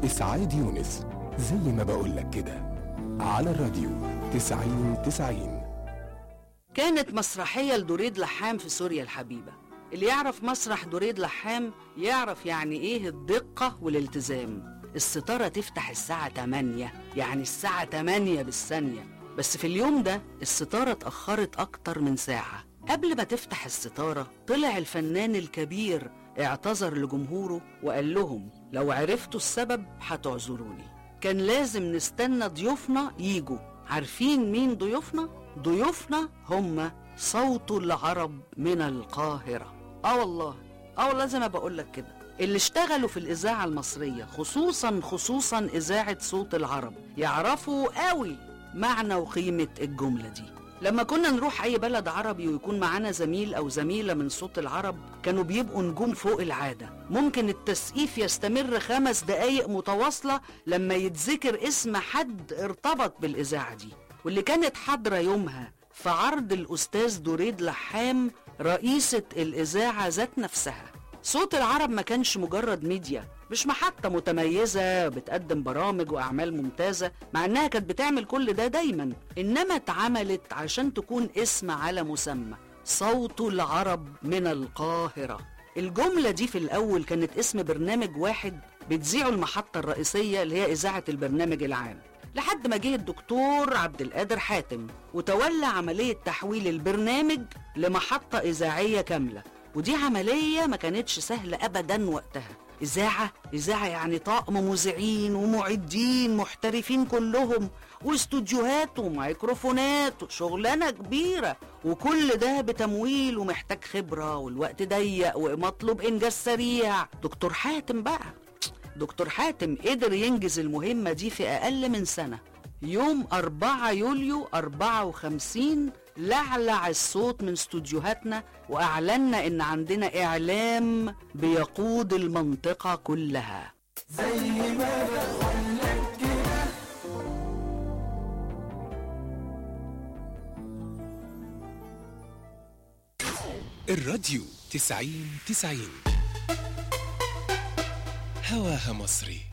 إسعاد يونس زي ما بقولك كده على الراديو تسعين تسعين كانت مسرحية لدوريد لحام في سوريا الحبيبة اللي يعرف مسرح دوريد لحام يعرف يعني ايه الدقة والالتزام الستارة تفتح الساعة 8 يعني الساعة 8 بالثانية بس في اليوم ده الستارة اتأخرت أكتر من ساعة قبل ما تفتح الستارة طلع الفنان الكبير اعتذر لجمهوره وقال لهم لو عرفتوا السبب هتعذروني كان لازم نستنى ضيوفنا يجوا عارفين مين ضيوفنا؟ ضيوفنا هم صوت العرب من القاهرة اه والله اه والله زي ما بقول لك كده اللي اشتغلوا في الإذاعة المصرية خصوصا خصوصا إذاعة صوت العرب يعرفوا قوي معنى وقيمة الجملة دي لما كنا نروح أي بلد عربي ويكون معانا زميل أو زميلة من صوت العرب كانوا بيبقوا نجوم فوق العادة ممكن التسقيف يستمر خمس دقايق متواصلة لما يتذكر اسم حد ارتبط بالإذاعة دي واللي كانت حاضرة يومها في عرض الأستاذ دريد لحام رئيسة الإذاعة ذات نفسها صوت العرب ما كانش مجرد ميديا مش محطة متميزة بتقدم برامج وأعمال ممتازة مع إنها كانت بتعمل كل ده دايما إنما اتعملت عشان تكون اسم على مسمى صوت العرب من القاهرة الجملة دي في الأول كانت اسم برنامج واحد بتذيعه المحطة الرئيسية اللي هي إذاعة البرنامج العام لحد ما جه الدكتور عبد القادر حاتم وتولى عملية تحويل البرنامج لمحطة إذاعية كاملة ودي عملية ما كانتش سهلة أبدا وقتها إذاعة إذاعة يعني طاقم مذيعين ومعدين محترفين كلهم واستوديوهات وميكروفونات وشغلانة كبيرة وكل ده بتمويل ومحتاج خبرة والوقت ضيق ومطلوب إنجاز سريع دكتور حاتم بقى دكتور حاتم قدر ينجز المهمة دي في أقل من سنة يوم 4 يوليو 54 لعلع الصوت من استوديوهاتنا وأعلنا إن عندنا إعلام بيقود المنطقة كلها الراديو تسعين تسعين هواها مصري